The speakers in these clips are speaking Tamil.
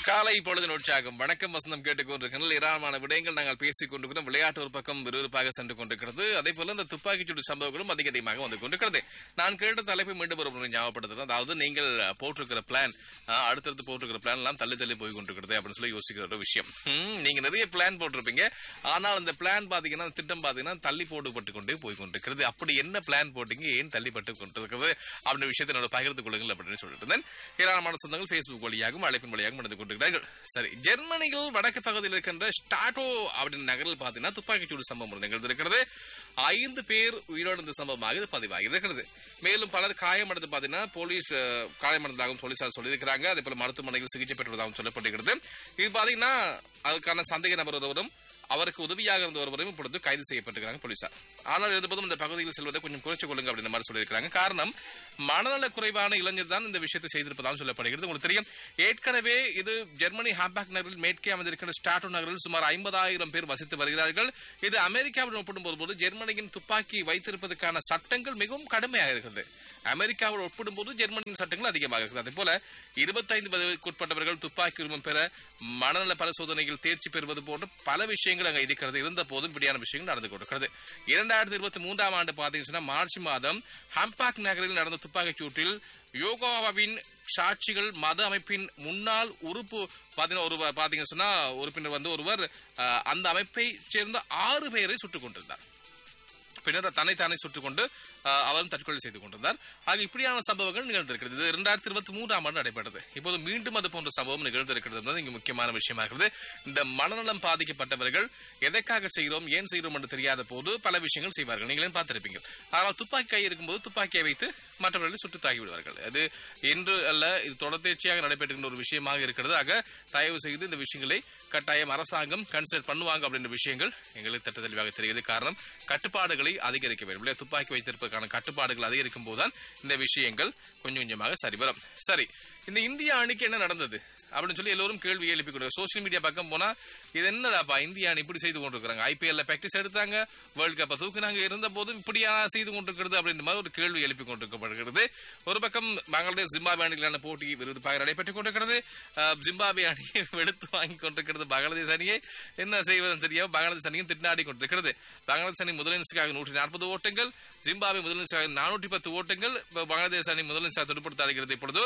காலை பொழுதின் உற்சாகம் வணக்கம் வசந்தம் கேட்டுக்கொண்டிருக்கிறோம் ஏராளமான விடயங்கள் நாங்கள் பேசிக் கொண்டிருக்கிறோம் விளையாட்டு ஒரு பக்கம் விறுவிறுப்பாக சென்று கொண்டிருக்கிறது அதே போல இந்த துப்பாக்கிச்சூடு சம்பவங்களும் அதிக அதிகமாக வந்து கொண்டிருக்கிறது நான் கேட்ட தலைப்பை மீண்டும் ஒரு முறை ஞாபகப்படுத்துறேன் அதாவது நீங்கள் போட்டிருக்கிற பிளான் அடுத்தடுத்து போட்டிருக்கிற பிளான் எல்லாம் தள்ளி தள்ளி போய் கொண்டிருக்கிறது அப்படின்னு சொல்லி யோசிக்கிற ஒரு விஷயம் ஹம், நீங்க நிறைய பிளான் போட்டிருப்பீங்க ஆனால் அந்த பிளான் பாத்தீங்கன்னா அந்த திட்டம் பாத்தீங்கன்னா தள்ளி போட்டுப்பட்டு கொண்டே போய் கொண்டிருக்கிறது அப்படி என்ன பிளான் போட்டீங்க ஏன் தள்ளிப்பட்டு கொண்டிருக்கிறது அப்படின்ற விஷயத்தை என்னோட பகிர்ந்து கொள்ளுங்கள் அப்படின்னு சொல்லிட்டு இருந்தேன் ஏராளமான சொந்தங்கள் ஃபேஸ்புக் வழியாகவும் அழைப்பின் வழியாகவும் நடந்து கொண்டிருக்கிறார்கள் சரி ஜெர்மனியில் வடக்கு பகுதியில் இருக்கின்ற ஸ்டாட்டோ அப்படின்னு நகரில் பார்த்தீங்கன்னா துப்பாக்கிச்சூடு சம்பவம் நிகழ்ந்திருக்கிறது ஐந்து பேர் உயிரிழந்த சம்பவமாக இது பதிவாகி இருக்கிறது மேலும் பலர் காயமடைந்து பார்த்தீங்கன்னா போலீஸ் அஹ், காயமடைந்ததாகவும் போலீசார் சொல்லியிருக்கிறாங்க அதே போல மருத்துவமனையில் சிகிச்சை பெற்றுவதாகவும் சொல்லப்பட்டிருக்கிறது இது பார்த்தீங்கன்னா அதுக்கான சந்தேக நபர் ஒருவரும் அவருக்கு உதவியாக இருந்த ஒருவரும் இப்பொழுது கைது செய்யப்பட்டிருக்கிறாங்க போலீசார் ஆனால் இருந்தபோதும் இந்த பகுதியில் செல்வதை கொஞ்சம் குறைச்சு கொள்ளுங்க அப்படின்ற மாதிரி சொல்லியிருக்காங்க காரணம் மனநல குறைவான இளைஞர் தான் இந்த விஷயத்தை செய்திருப்பதாக சொல்லப்படுகிறது உங்களுக்கு தெரியும் ஏற்கனவே இது ஜெர்மனி ஹாம்பாக் நகரில் மேற்கே அமைந்திருக்கிற ஸ்டாட்டோ நகரில் சுமார் ஐம்பதாயிரம் பேர் வசித்து வருகிறார்கள் இது அமெரிக்காவுடன் ஒப்பிடும் போது ஜெர்மனியின் துப்பாக்கி வைத்திருப்பதற்கான சட்டங்கள் மிகவும் கடுமையாக இருக்கிறது அமெரிக்காவோடு ஒப்பிடும்போது ஜெர்மனியின் சட்டங்கள் அதிகமாக இருக்குது அதே போல இருபத்தைந்து வயதுக்குட்பட்டவர்கள் துப்பாக்கி உரிமம் பெற மனநல பரிசோதனையில் தேர்ச்சி பெறுவது போன்ற பல விஷயங்கள் அங்கே இருக்கிறது இருந்த போதும் இப்படியான விஷயங்கள் நடந்து கொண்டிருக்கிறது இரண்டாயிரத்தி இருபத்தி மூன்றாம் ஆண்டு பார்த்தீங்கன்னா மார்ச் மாதம் ஹம்பாக் நகரில் நடந்த துப்பாக்கிச் சூட்டில் யோகாவின் சாட்சிகள் மத அமைப்பின் முன்னாள் உறுப்பு பாத்தீங்கன்னா ஒருவர் பாத்தீங்கன்னு சொன்னா உறுப்பினர் வந்து ஒருவர் அஹ், அந்த அமைப்பை சேர்ந்த ஆறு பேரை சுட்டுக் கொண்டிருந்தார் பின்னர் தன்னை தானே சுட்டுக் கொண்டு அஹ், அவரும் தற்கொலை செய்து கொண்டிருந்தார் ஆக இப்படியான சம்பவங்கள் நிகழ்ந்திருக்கிறது இது இரண்டாயிரத்தி இருபத்தி மூன்றாம் ஆண்டு நடைபெற்றது இப்போது மீண்டும் அது போன்ற சம்பவம் நிகழ்ந்திருக்கிறது என்பது இங்கு முக்கியமான விஷயமா இருக்கிறது இந்த மனநலம் பாதிக்கப்பட்டவர்கள் எதற்காக செய்கிறோம் ஏன் செய்கிறோம் என்று தெரியாத போது பல விஷயங்கள் செய்வார்கள் நீங்களே பார்த்திருப்பீங்க ஆனால் துப்பாக்கி கை இருக்கும்போது துப்பாக்கியை வைத்து மற்றவர்களை சுட்டு தாக்கி விடுவார்கள் அது இன்று அல்ல இது தொடர்ச்சியாக நடைபெறுகின்ற ஒரு விஷயமாக இருக்கிறது ஆக தயவு செய்து இந்த விஷயங்களை கட்டாயம் அரசாங்கம் கன்சிடர் பண்ணுவாங்க அப்படின்ற விஷயங்கள் எங்களுக்கு தட்ட தெளிவாக தெரிகிறது காரணம் கட்டுப்பாடுகளை அதிகரிக்க வேண்டும் இல்லையா துப்பாக்கி வைத்திருப்பதற்கான கட்டுப்பாடுகள் அதிகரிக்கும் போதுதான் இந்த விஷயங்கள் கொஞ்சம் கொஞ்சமாக சரி வரும் சரி இந்த இந்திய அணிக்கு என்ன நடந்தது அப்படின்னு சொல்லி எல்லோரும் கேள்வி எழுப்பி கொடுங்க சோசியல் மீடியா பக்கம் போனா இது என்னடாப்பா இந்திய அணி இப்படி செய்து கொண்டிருக்கிறாங்க ஐபிஎல்ல பிராக்டிஸ் எடுத்தாங்க வேர்ல்ட் கப்பை தூக்கினாங்க இருந்த போதும் இப்படியா செய்து கொண்டிருக்கிறது அப்படின்ற மாதிரி ஒரு கேள்வி எழுப்பி கொண்டிருக்கப்படுகிறது ஒரு பக்கம் பங்களாதேஷ் ஜிம்பாபே அணிகளான போட்டி விறுவிறுப்பாக நடைபெற்றுக் கொண்டிருக்கிறது அஹ், ஜிம்பாபே அணியை வெளுத்து வாங்கி கொண்டிருக்கிறது பங்களாதேஷ் அணியை என்ன செய்வதுன்னு தெரியாம பங்களாதேஷ் அணியும் திண்டாடி கொண்டிருக்கிறது பங்களாதேஷ் அணி முதலின்ஸுக்காக நூற்றி நாற்பது ஓட்டங்கள் ஜிம்பாபே முதலின்ஸுக்காக நானூற்றி பத்து ஓட்டங்கள் இப்ப பங்களாதேஷ் அணி முதலின்ஸாக துடுப்படுத்த அடைகிறது இப்பொழுது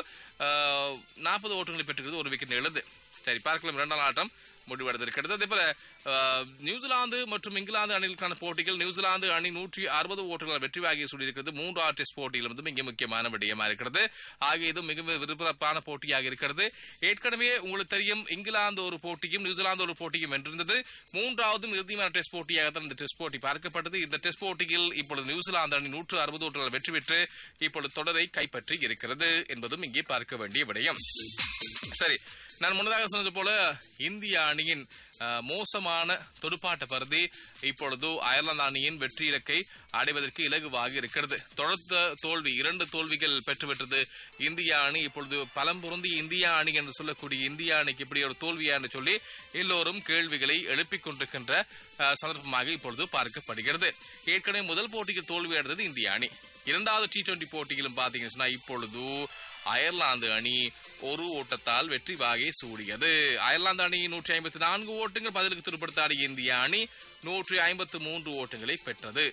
நாற்பது ஓட்டங்களை பெற்றுக்கிறது ஒரு விக்கெட் எழுது சரி பார்க்கலாம் இரண்டாம் ஆட்டம் முடிவடைந்திருக்கிறது அதே போல அஹ், நியூசிலாந்து மற்றும் இங்கிலாந்து அணிகளுக்கான போட்டிகள் நியூசிலாந்து அணி நூற்றி அறுபது ஓட்டங்கள் வெற்றி வாங்கி சொல்லியிருக்கிறது மூன்றாவது டெஸ்ட் போட்டியில் வந்து மிக முக்கியமான விடயமா இருக்கிறது ஆகிய இது மிக விருப்பமான போட்டியாக இருக்கிறது ஏற்கனவே உங்களுக்கு தெரியும் இங்கிலாந்து ஒரு போட்டியும் நியூசிலாந்து ஒரு போட்டியும் வென்றிருந்தது மூன்றாவதும் இறுதியான டெஸ்ட் போட்டியாகத்தான் இந்த டெஸ்ட் போட்டி பார்க்கப்பட்டது இந்த டெஸ்ட் போட்டியில் இப்பொழுது நியூசிலாந்து அணி நூற்று அறுபது ஓட்டங்கள் வெற்றி பெற்று இப்பொழுது தொடரை கைப்பற்றி இருக்கிறது என்பதும் இங்கே பார்க்க வேண்டிய விடயம் சரி நான் முன்னதாக சொன்னது போல இந்திய அணியின் அஹ், மோசமான துடுப்பாட்ட பருதி இப்பொழுது அயர்லாந்து அணியின் வெற்றி இலக்கை அடைவதற்கு இலகுவாக இருக்கிறது தொடர்ந்த தோல்வி இரண்டு தோல்விகள் பெற்றுவிட்டது இந்திய அணி இப்பொழுது பலம் பொருந்தி இந்திய அணி என்று சொல்லக்கூடிய இந்திய அணிக்கு இப்படி ஒரு தோல்வியா என்று சொல்லி எல்லோரும் கேள்விகளை எழுப்பிக் கொண்டிருக்கின்ற அஹ், சந்தர்ப்பமாக இப்பொழுது பார்க்கப்படுகிறது ஏற்கனவே முதல் போட்டிக்கு தோல்வி அடைந்தது இந்திய அணி இரண்டாவது டி டுவெண்டி போட்டியிலும் பாத்தீங்கன்னா சொன்னா இப்பொழுது அயர்லாந்து அணி ஒரு ஓட்டத்தால் வெற்றி வாகை சூடியது அயர்லாந்து அணி நூற்றி ஐம்பத்தி நான்கு ஓட்டங்கள் பதிலுக்கு திருப்படுத்தாடிய இந்திய அணி நூற்றி ஐம்பத்து மூன்று ஓட்டங்களை பெற்றது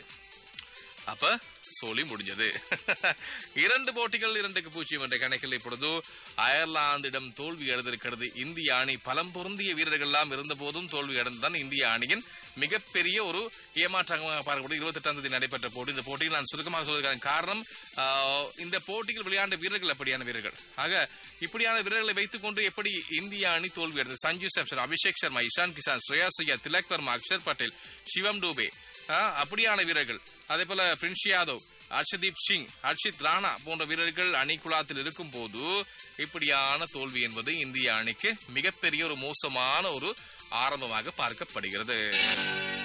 அப்ப சோலி முடிஞ்சது இரண்டு போட்டிகள் இரண்டுக்கு பூஜ்ஜியம் என்ற கணக்கில் இப்பொழுது அயர்லாந்திடம் தோல்வி அடைந்திருக்கிறது இந்திய அணி பலம் பொருந்திய வீரர்கள் எல்லாம் இருந்த போதும் தோல்வி அடைந்துதான் இந்திய அணியின் மிகப்பெரிய ஒரு ஏமாற்றமாக பார்க்கக்கூடிய இருபத்தி எட்டாம் தேதி நடைபெற்ற போட்டி இந்த போட்டியில் நான் சுருக்கமாக சொல்வதற்கான காரணம் ஆஹ், இந்த போட்டியில் விளையாண்ட வீரர்கள் அப்படியான வீரர்கள் ஆக இப்படியான வீரர்களை வைத்துக் கொண்டு எப்படி இந்திய அணி தோல்வி அடைந்தது சஞ்சு சாம்சன் அபிஷேக் சர்மா இஷான் கிஷான் ஸ்ரேயா சையா திலக் வர்மா அக்ஷர் பட்டேல் சிவம் டூபே ஆஹ், அப்படியான வீரர்கள் அதே போல பிரின்ஸ் யாதவ் ஹர்ஷதீப் சிங் ஹர்ஷித் ராணா போன்ற வீரர்கள் அணிக்குழாத்தில் இருக்கும் போது இப்படியான தோல்வி என்பது இந்திய அணிக்கு மிகப்பெரிய ஒரு மோசமான ஒரு ஆரம்பமாக பார்க்கப்படுகிறது